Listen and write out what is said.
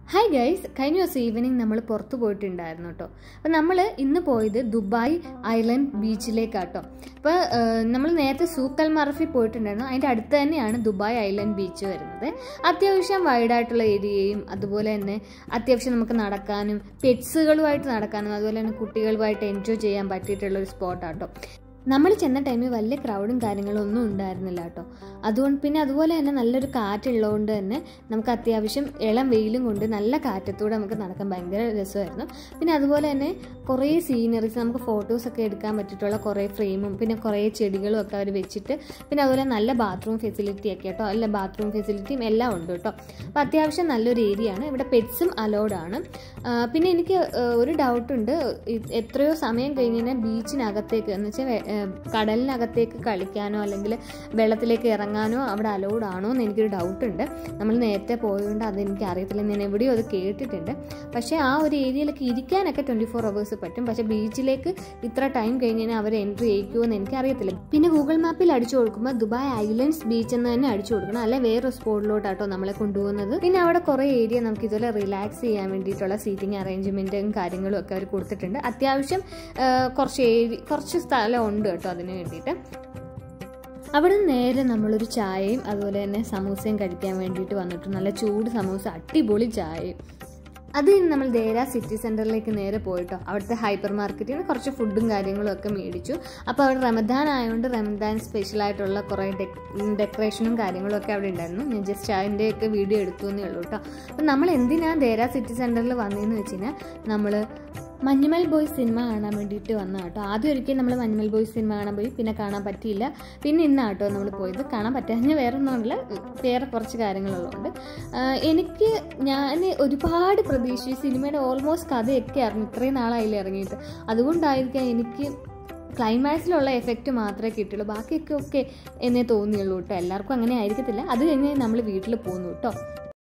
hi guys കഴിഞ്ഞ ദിവസം evening നമ്മൾ പുറത്ത് പോയിട്ടുണ്ടായിരുന്നു കേട്ടോ അപ്പം നമ്മൾ ഇന്ന് പോയത് ദുബായ് ഐലൻഡ് ബീച്ചിലേക്കാട്ടോ അപ്പോൾ നമ്മൾ നേരത്തെ സൂക്കൽ മറഫി പോയിട്ടുണ്ടായിരുന്നു അതിൻ്റെ അടുത്ത് തന്നെയാണ് ദുബായ് ഐലൻഡ് ബീച്ച് വരുന്നത് അത്യാവശ്യം വൈഡായിട്ടുള്ള ഏരിയയും അതുപോലെ തന്നെ അത്യാവശ്യം നമുക്ക് നടക്കാനും പെറ്റ്സുകളുമായിട്ട് നടക്കാനും അതുപോലെ തന്നെ കുട്ടികളുമായിട്ട് എൻജോയ് ചെയ്യാൻ പറ്റിയിട്ടുള്ള ഒരു സ്പോട്ടാട്ടോ നമ്മൾ ചെന്ന ടൈമിൽ വലിയ ക്രൗഡും കാര്യങ്ങളും ഒന്നും ഉണ്ടായിരുന്നില്ല കേട്ടോ അതുകൊണ്ട് പിന്നെ അതുപോലെ തന്നെ നല്ലൊരു കാറ്റുള്ളതുകൊണ്ട് തന്നെ നമുക്ക് അത്യാവശ്യം ഇളം വെയിലും കൊണ്ട് നല്ല കാറ്റത്തൂടെ നമുക്ക് നടക്കാൻ ഭയങ്കര രസമായിരുന്നു പിന്നെ അതുപോലെ തന്നെ കുറേ സീനറീസ് നമുക്ക് ഫോട്ടോസൊക്കെ എടുക്കാൻ പറ്റിയിട്ടുള്ള കുറേ ഫ്രെയിമും പിന്നെ കുറേ ചെടികളും ഒക്കെ അവർ വെച്ചിട്ട് പിന്നെ അതുപോലെ നല്ല ബാത്റൂം ഫെസിലിറ്റി ഒക്കെ കേട്ടോ അല്ല ബാത്റൂം ഫെസിലിറ്റിയും എല്ലാം ഉണ്ട് കേട്ടോ അപ്പോൾ അത്യാവശ്യം നല്ലൊരു ഏരിയ ആണ് ഇവിടെ പെറ്റ്സും അലൗഡാണ് പിന്നെ എനിക്ക് ആ, ഒരു ഡൗട്ടുണ്ട് എത്രയോ സമയം കഴിഞ്ഞാൽ ബീച്ചിനകത്തേക്ക് എന്ന് വെച്ചാൽ കടലിനകത്തേക്ക് കളിക്കാനോ അല്ലെങ്കിൽ വെള്ളത്തിലേക്ക് ഇറങ്ങാനോ അവിടെ അലൗഡ് ആണോ എന്ന് എനിക്കൊരു ഡൗട്ടുണ്ട് നമ്മൾ നേരത്തെ പോയതുകൊണ്ട് അതെനിക്ക് അറിയത്തില്ല ഞാൻ എവിടെയോ അത് കേട്ടിട്ടുണ്ട് പക്ഷേ ആ ഒരു ഏരിയയിലൊക്കെ ഇരിക്കാനൊക്കെ ട്വൻറ്റി ഫോർ അവേഴ്സ് പറ്റും പക്ഷേ ബീച്ചിലേക്ക് ഇത്ര ടൈം കഴിഞ്ഞാൽ അവർ എൻട്രി ചെയ്യിക്കുമോ എന്ന് എനിക്ക് അറിയത്തില്ല പിന്നെ ഗൂഗിൾ മാപ്പിൽ അടിച്ചു കൊടുക്കുമ്പോൾ ദുബായ് ഐലൻഡ്സ് ബീച്ച് എന്ന് തന്നെ അടിച്ചു കൊടുക്കണം അല്ലെ വേറൊരു സ്പോട്ടിലോട്ടാട്ടോ നമ്മളെ കൊണ്ടുപോകുന്നത് പിന്നെ അവിടെ കുറേ ഏരിയ നമുക്ക് ഇതുപോലെ റിലാക്സ് ചെയ്യാൻ വേണ്ടിയിട്ടുള്ള സീറ്റിംഗ് അറേഞ്ച്മെൻറ്റും കാര്യങ്ങളും ഒക്കെ അവർ കൊടുത്തിട്ടുണ്ട് അത്യാവശ്യം ആ, കുറച്ച് ഏരി കുറച്ച് സ്ഥലം ഉണ്ട് കേട്ടോ അതിന് വേണ്ടിയിട്ട് അവിടെ നിന്ന് നേരെ നമ്മളൊരു ചായയും അതുപോലെ തന്നെ സമൂസയും കഴിക്കാൻ വേണ്ടിയിട്ട് വന്നിട്ട് നല്ല ചൂട് സമൂസ അടിപൊളി ചായയും അത് കഴിഞ്ഞ് നമ്മൾ ദേര സിറ്റി സെൻറ്ററിലേക്ക് നേരെ പോയിട്ടോ അവിടുത്തെ ഹൈപ്പർ മാർക്കറ്റിൽ നിന്ന് കുറച്ച് ഫുഡും കാര്യങ്ങളും ഒക്കെ മേടിച്ചു അപ്പോൾ അവിടെ റമദാൻ ആയതുകൊണ്ട് റമദാൻ സ്പെഷ്യൽ ആയിട്ടുള്ള കുറേ ഡെക്കറേഷനും കാര്യങ്ങളും ഒക്കെ അവിടെ ഉണ്ടായിരുന്നു ഞാൻ ജസ്റ്റ് അതിൻ്റെയൊക്കെ വീഡിയോ എടുത്തു എന്നേ ഉള്ളൂ കേട്ടോ അപ്പം നമ്മൾ എന്തിനാണ് ദേര സിറ്റി സെൻറ്ററിൽ വന്നതെന്ന് വെച്ച് കഴിഞ്ഞാൽ നമ്മൾ മഞ്ഞുമൽ ബോയ്സ് സിനിമ കാണാൻ വേണ്ടിയിട്ട് വന്ന കേട്ടോ ആദ്യം ഒരിക്കൽ നമ്മൾ മഞ്ഞുമൽ ബോയ്സ് സിനിമ കാണാൻ പോയി പിന്നെ കാണാൻ പറ്റിയില്ല പിന്നെ ഇന്നാണ് കേട്ടോ നമ്മൾ പോയത് കാണാൻ പറ്റാഞ്ഞ വേറെ ഒന്നുമില്ല വേറെ കുറച്ച് കാര്യങ്ങളുള്ളതുകൊണ്ട് ആഹ് എനിക്ക് ഞാൻ ഒരുപാട് പ്രതീക്ഷിച്ചു സിനിമയുടെ ഓൾമോസ്റ്റ് കഥയൊക്കെ അറിഞ്ഞു ഇത്രയും നാളായില്ല ഇറങ്ങിയിട്ട് അതുകൊണ്ടായിരിക്കാം എനിക്ക് ക്ലൈമാക്സിലുള്ള എഫക്റ്റ് മാത്രമേ കിട്ടുള്ളൂ ബാക്കിയൊക്കെ ഒക്കെ എന്നേ തോന്നിയുള്ളൂ കേട്ടോ എല്ലാവർക്കും അങ്ങനെ ആയിരിക്കത്തില്ല അത് കഴിഞ്ഞ് നമ്മൾ വീട്ടിൽ പോകുന്നു കേട്ടോ